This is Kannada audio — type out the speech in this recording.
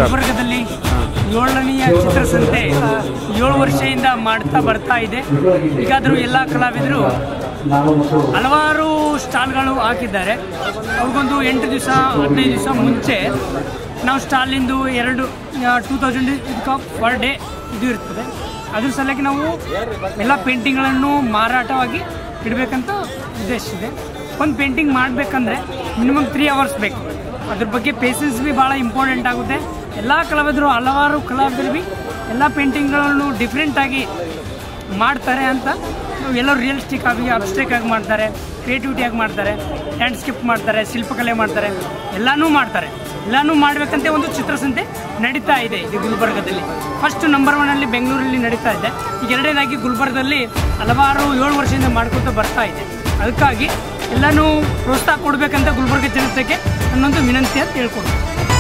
ಗುಲ್ಬರ್ಗದಲ್ಲಿ ಏಳನೆಯ ಚಿತ್ರಸಂತೆ ಏಳು ವರ್ಷದಿಂದ ಮಾಡ್ತಾ ಬರ್ತಾ ಇದೆ ಈಗಾದರೂ ಎಲ್ಲ ಕಲಾವಿದರು ಹಲವಾರು ಸ್ಟಾಲ್ಗಳು ಹಾಕಿದ್ದಾರೆ ಅವ್ರಿಗೊಂದು ಎಂಟು ದಿವಸ ಹದಿನೈದು ದಿವಸ ಮುಂಚೆ ನಾವು ಸ್ಟಾಲಿಂದು ಎರಡು ಟೂ ತೌಸಂಡ್ ಇದಕ್ಕೆ ಪರ್ ಡೇ ಇದು ಇರ್ತದೆ ಅದ್ರ ಸಲುವಾಗಿ ನಾವು ಎಲ್ಲ ಪೇಂಟಿಂಗ್ಗಳನ್ನು ಮಾರಾಟವಾಗಿ ಇಡಬೇಕಂತ ಉದ್ದೇಶ ಇದೆ ಒಂದು ಪೇಂಟಿಂಗ್ ಮಾಡಬೇಕಂದ್ರೆ ಮಿನಿಮಮ್ ತ್ರೀ ಅವರ್ಸ್ ಬೇಕು ಅದ್ರ ಬಗ್ಗೆ ಪೇಷನ್ಸ್ ಬಿ ಭಾಳ ಇಂಪಾರ್ಟೆಂಟ್ ಆಗುತ್ತೆ ಎಲ್ಲ ಕಲಾವಿದರು ಹಲವಾರು ಕಲಾವಿದರು ಬಿ ಎಲ್ಲ ಪೇಂಟಿಂಗ್ಗಳನ್ನು ಡಿಫ್ರೆಂಟಾಗಿ ಮಾಡ್ತಾರೆ ಅಂತ ಎಲ್ಲರೂ ರಿಯಲಿಸ್ಟಿಕ್ ಆಗಿ ಅಬ್ಸ್ಟ್ರೇಕ್ ಆಗಿ ಮಾಡ್ತಾರೆ ಕ್ರಿಯೇಟಿವಿಟಿ ಆಗಿ ಮಾಡ್ತಾರೆ ಲ್ಯಾಂಡ್ಸ್ಕೇಪ್ ಮಾಡ್ತಾರೆ ಶಿಲ್ಪಕಲೆ ಮಾಡ್ತಾರೆ ಎಲ್ಲನೂ ಮಾಡ್ತಾರೆ ಎಲ್ಲನೂ ಮಾಡಬೇಕಂತ ಒಂದು ಚಿತ್ರಸಂತೆ ನಡೀತಾ ಇದೆ ಇದು ಗುಲ್ಬರ್ಗದಲ್ಲಿ ಫಸ್ಟ್ ನಂಬರ್ ಒನ್ನಲ್ಲಿ ಬೆಂಗಳೂರಲ್ಲಿ ನಡೀತಾ ಇದೆ ಈಗ ಎರಡನೇದಾಗಿ ಗುಲ್ಬರ್ಗದಲ್ಲಿ ಹಲವಾರು ಏಳು ವರ್ಷದಿಂದ ಮಾಡ್ಕೊತ ಬರ್ತಾ ಇದೆ ಅದಕ್ಕಾಗಿ ಎಲ್ಲನೂ ಪ್ರೋತ್ಸಾಹ ಕೊಡಬೇಕಂತ ಗುಲ್ಬರ್ಗ ಜನತೆಗೆ ನನ್ನೊಂದು ವಿನಂತಿ ಅಂತ ಹೇಳ್ಕೊಡ್ತೀನಿ